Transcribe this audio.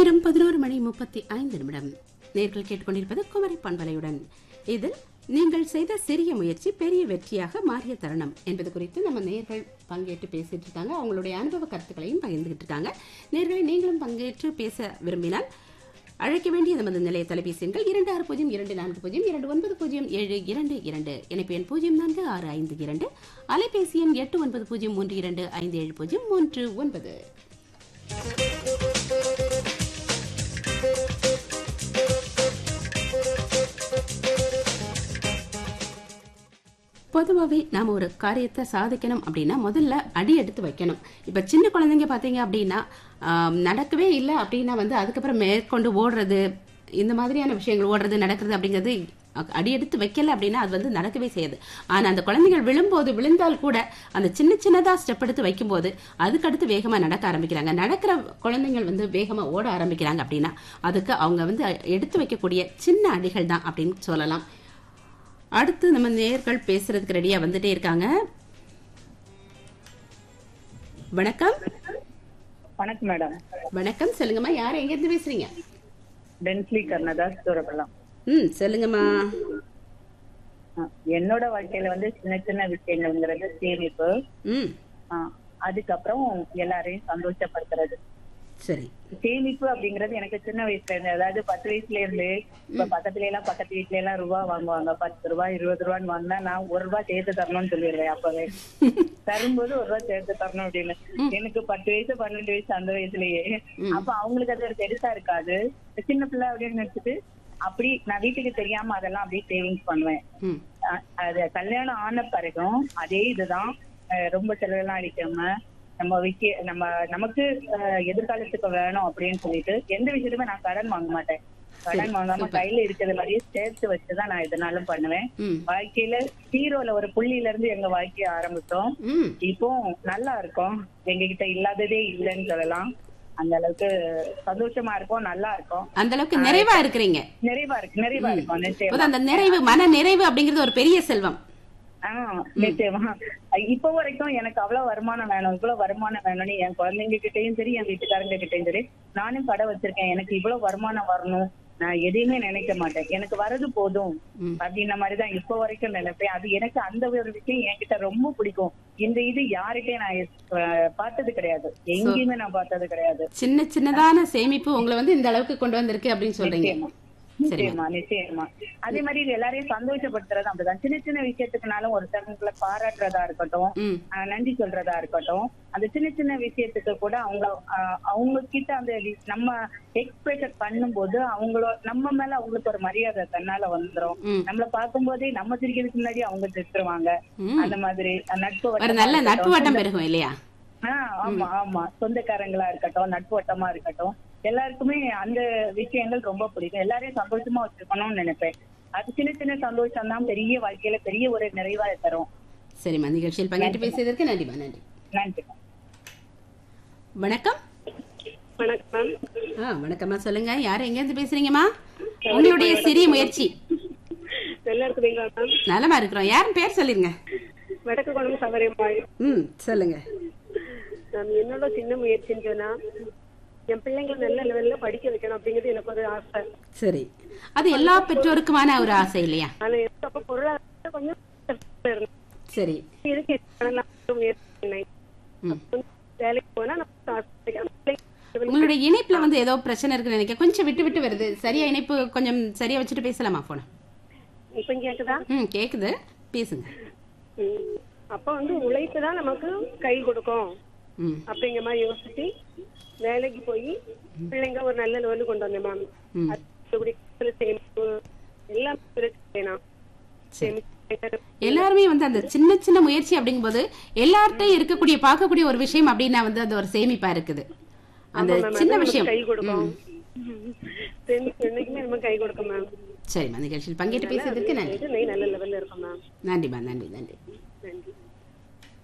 நேரம் பதினோரு மணி முப்பத்தி ஐந்து நிமிடம் நேர்கள் கேட்டுக்கொண்டிருப்பது குமரி பண்பலையுடன் இதில் நீங்கள் செய்த சிறிய முயற்சி பெரிய வெற்றியாக மாறிய தருணம் என்பது குறித்து நம்ம நேர்கள் பங்கேற்று பேசிட்டு இருக்காங்க அவங்களுடைய அனுபவ கருத்துக்களையும் பகிர்ந்துகிட்டு இருக்காங்க நேர்களை நீங்களும் பங்கேற்று பேச விரும்பினால் அழைக்க வேண்டிய நமது நிலைய தொலைபேசி எண்கள் இரண்டு ஆறு பூஜ்ஜியம் இரண்டு நான்கு பூஜ்ஜியம் இரண்டு ஒன்பது பூஜ்ஜியம் ஏழு இரண்டு இரண்டு இணைப்பு எண் பூஜ்ஜியம் நான்கு ஆறு ஐந்து இரண்டு அலைபேசி எண் எட்டு ஒன்பது பூஜ்ஜியம் மூன்று இரண்டு ஐந்து ஏழு பூஜ்ஜியம் மூன்று ஒன்பது பொதுவாகவே நாம ஒரு காரியத்தை சாதிக்கணும் அப்படின்னா முதல்ல அடி எடுத்து வைக்கணும் இப்போ சின்ன குழந்தைங்க பார்த்தீங்க அப்படின்னா ஆம், நடக்கவே இல்லை அப்படின்னா வந்து அதுக்கப்புறம் மேற்கொண்டு ஓடுறது இந்த மாதிரியான விஷயங்கள் ஓடுறது நடக்கிறது அப்படிங்கிறது அ- அடி எடுத்து வைக்கல அப்படின்னா அது வந்து நடக்கவே செய்யாது ஆனா அந்த குழந்தைகள் விழும்போது விழுந்தால் கூட அந்த சின்ன சின்னதா ஸ்டெப் எடுத்து வைக்கும்போது அதுக்கடுத்து வேகமா நடக்க ஆரம்பிக்கிறாங்க நடக்கிற குழந்தைகள் வந்து வேகமா ஓட ஆரம்பிக்கிறாங்க அப்படின்னா அதுக்கு அவங்க வந்து எடுத்து வைக்கக்கூடிய சின்ன அடிகள் தான் அப்படின்னு சொல்லலாம் அடுத்து நம்ம நேர்கள் பேசுறதுக்கு ரெடியா வந்துட்டே இருக்காங்க வணக்கம் வணக்கம் மேடம் வணக்கம் சொல்லுங்கம்மா யார் எங்க இருந்து பேசுறீங்க டென்ஸ்லி கர்ணதாஸ் தூரப்பள்ளம் ம் சொல்லுங்கம்மா ஆ, என்னோட வாழ்க்கையில வந்து சின்ன சின்ன விஷயங்கள்ங்கிறது சேமிப்பு ம் ஆ, அதுக்கப்புறம் எல்லாரையும் சந்தோஷப்படுத்துறது சரி சேமிப்பு அப்படிங்கிறது எனக்கு சின்ன வயசுல இருந்து அதாவது பத்து வயசுல இருந்து இப்ப பக்கத்துல எல்லாம் பக்கத்து வீட்ல எல்லாம் ரூபா வாங்குவாங்க பத்து ரூபாய் இருபது ரூபான்னு வாங்கினா நான் ஒரு ரூபாய் சேர்த்து தரணும்னு சொல்லிடுவேன் அப்பவே தரும்போது ஒரு ரூபாய் சேர்த்து தரணும் அப்படின்னு எனக்கு பத்து வயசு பன்னெண்டு வயசு அந்த வயசுலயே அப்ப அவங்களுக்கு அது ஒரு பெருசா இருக்காது சின்ன பிள்ளை அப்படின்னு நினைச்சிட்டு அப்படி நான் வீட்டுக்கு தெரியாம அதெல்லாம் அப்படியே சேவிங்ஸ் பண்ணுவேன் ம் அ- அது கல்யாணம் ஆன பிறகும் அதே இதுதான் அஹ் ரொம்ப செலவெல்லாம் அடிக்காம நம்ம விஷய நம்ம நமக்கு அஹ், எதிர்காலத்துக்கு வேணும் அப்படின்னு சொல்லிட்டு எந்த விஷயத்துமே நான் கடன் வாங்க மாட்டேன் கடன் வாங்காம கையில இருக்கிறது மாதிரியே சேர்த்து வச்சுதான் நான் எதுனாலும் பண்ணுவேன் ம் வாழ்க்கையில ஹீரோல ஒரு புள்ளியில இருந்து எங்க வாழ்க்கைய ஆரம்பிச்சோம் ம் இப்போ நல்லா இருக்கும் எங்க கிட்ட இல்லாததே இல்லைன்னு சொல்லலாம் அந்த அளவுக்கு சந்தோஷமா இருக்கும் நல்லா இருக்கும் அந்த அளவுக்கு நிறைவா இருக்கிறீங்க நிறைவா இருக்கு நிறைவா இருக்கும் நிச்சயம் போது அந்த நிறைவு மன நிறைவு அப்படிங்கிறது ஒரு பெரிய செல்வம் ஆஹ் நிச்சயமா இப்ப வரைக்கும் எனக்கு அவ்வளவு வருமானம் வேணும் இவ்வளவு வருமானம் வேணும்னு என் குழந்தைங்க கிட்டயும் சரி என் வீட்டுக்காரங்க கிட்டயும் சரி நானும் கடை வச்சிருக்கேன் எனக்கு இவ்வளவு வருமானம் வரணும் நான் எதையுமே நினைக்க மாட்டேன் எனக்கு வரது போதும் ம். அப்படின்ன மாதிரிதான் இப்ப வரைக்கும் நினைப்பேன் அது எனக்கு அந்த ஒரு விஷயம் என்கிட்ட ரொம்ப பிடிக்கும் இந்த இது யார்கிட்டயும் நான் அஹ், பார்த்தது கிடையாது எங்கேயுமே நான் பார்த்தது கிடையாது சின்ன சின்னதான சேமிப்பு உங்களை வந்து இந்த அளவுக்கு கொண்டு வந்திருக்கு அப்படின்னு சொல்றீங்க நிச்சயமா நிச்சயமா நிச்சயமா அதே மாதிரி இது எல்லாரையும் சந்தோஷப்படுத்துறது அப்படிதான் சின்ன சின்ன விஷயத்துக்குனாலும் ஒருத்தவங்களை பாராட்டுறதா இருக்கட்டும் ம் ஆஹ் நன்றி சொல்றதா இருக்கட்டும் அந்த சின்ன சின்ன விஷயத்துக்கு கூட அவங்க ஆஹ் அவங்க கிட்ட அந்த வி- நம்ம எக்ஸ்பிரஷன் பண்ணும்போது அவங்களோட நம்ம மேல அவங்களுக்கு ஒரு மரியாதை தன்னால வந்துரும் ம். நம்மள பார்க்கும்போதே நம்ம சிரிக்கிறதுக்கு முன்னாடி அவங்க சிரிச்சிருவாங்க ம். அந்த மாதிரி அஹ் நட்பு ஒரு வட்டமா நல்ல நட்பு இருக்கட்டும். வட்டம் பெருகும் இல்லையா ஆஹ் ஆமா ஆமா சொந்தக்காரங்களா இருக்கட்டும் நட்பு வட்டமா இருக்கட்டும் எல்லாருக்குமே அந்த விஷயங்கள் ரொம்ப பிடிக்கும் எல்லாரையும் சந்தோஷமா வச்சிருக்கணும்னு நினைப்பேன் அது சின்ன சின்ன சந்தோஷம் தான் பெரிய வாழ்க்கையில பெரிய ஒரு நிறைவா தரும் சரிம்மா நிகழ்ச்சியில் பங்கேற்று பேசியதற்கு நன்றிம்மா நன்றி நன்றி வணக்கம் வணக்கம் ஆ வணக்கம்மா சொல்லுங்க யார் எங்க இருந்து பேசுறீங்கம்மா உங்களுடைய சிறிய முயற்சி நல்லா இருக்குதுங்களா மேம் நலமா இருக்கிறோம் யாரும் பேர் சொல்லிருங்க வடக்கு குணம் சவரியம்மாள் ம் சொல்லுங்க மேம் என்னோட சின்ன முயற்சின்னு சொன்னா என் பிள்ளைங்களை நல்ல லெவல்ல படிக்க வைக்கணும் அப்படிங்கிறது எனக்கு ஒரு ஆசை சரி அது எல்லா பெற்றோருக்குமான ஒரு ஆசை இல்லையா ஆனா எனக்கு அப்ப பொருளாதாரம் கொஞ்சம் கஷ்டத்துல இருந்தது. சரி இதுக்கு இது பண்ணலாம் முயற்சி பண்ணேன் ம். அப்ப வந்து வேலைக்கு போனா நம்ம ஆசை பிள்ளைங்க உங்களுடைய இணைப்புல வந்து ஏதோ பிரச்சனை இருக்குன்னு நினைக்கிறேன் கொஞ்சம் விட்டு விட்டு வருது சரியா இணைப்பு கொஞ்சம் சரியா வச்சுட்டு பேசலாமா போன இப்ப கேக்குதா ம் கேக்குது பேசுங்க ம். அப்ப வந்து உழைப்பு தான் நமக்கு கை கொடுக்கும் ம் அப்படிங்கிற மாதிரி யோசிச்சு வேலைக்கு போய் பிள்ளைங்க ஒரு நல்ல லெவலுக்கு கொண்டு வந்தேன் மேம் ம் அது சேமிப்பு எல்லாம் வேணாம் சேமிப்பு எல்லாருமே வந்து அந்த சின்ன சின்ன முயற்சி அப்படிங்கும்போது எல்லார்ட்டையும் இருக்கக்கூடிய பார்க்கக்கூடிய ஒரு விஷயம் அப்படின்னா வந்து அது ஒரு சேமிப்பா இருக்குது அந்த ஆமா, ma'am. சின்ன அது நமக்கு விஷயம் கை கொடுக்கும் ம். சேமிப்பு என்னைக்குமே நமக்கு கை கொடுக்கும் மேம் சரிம்மா நிகழ்ச்சியில் பங்கேற்று பேசியதற்கு நன்றி இது நல்ல லெவல்ல இருக்கும் மேம் நன்றிம்மா நன்றி நன்றி நன்றி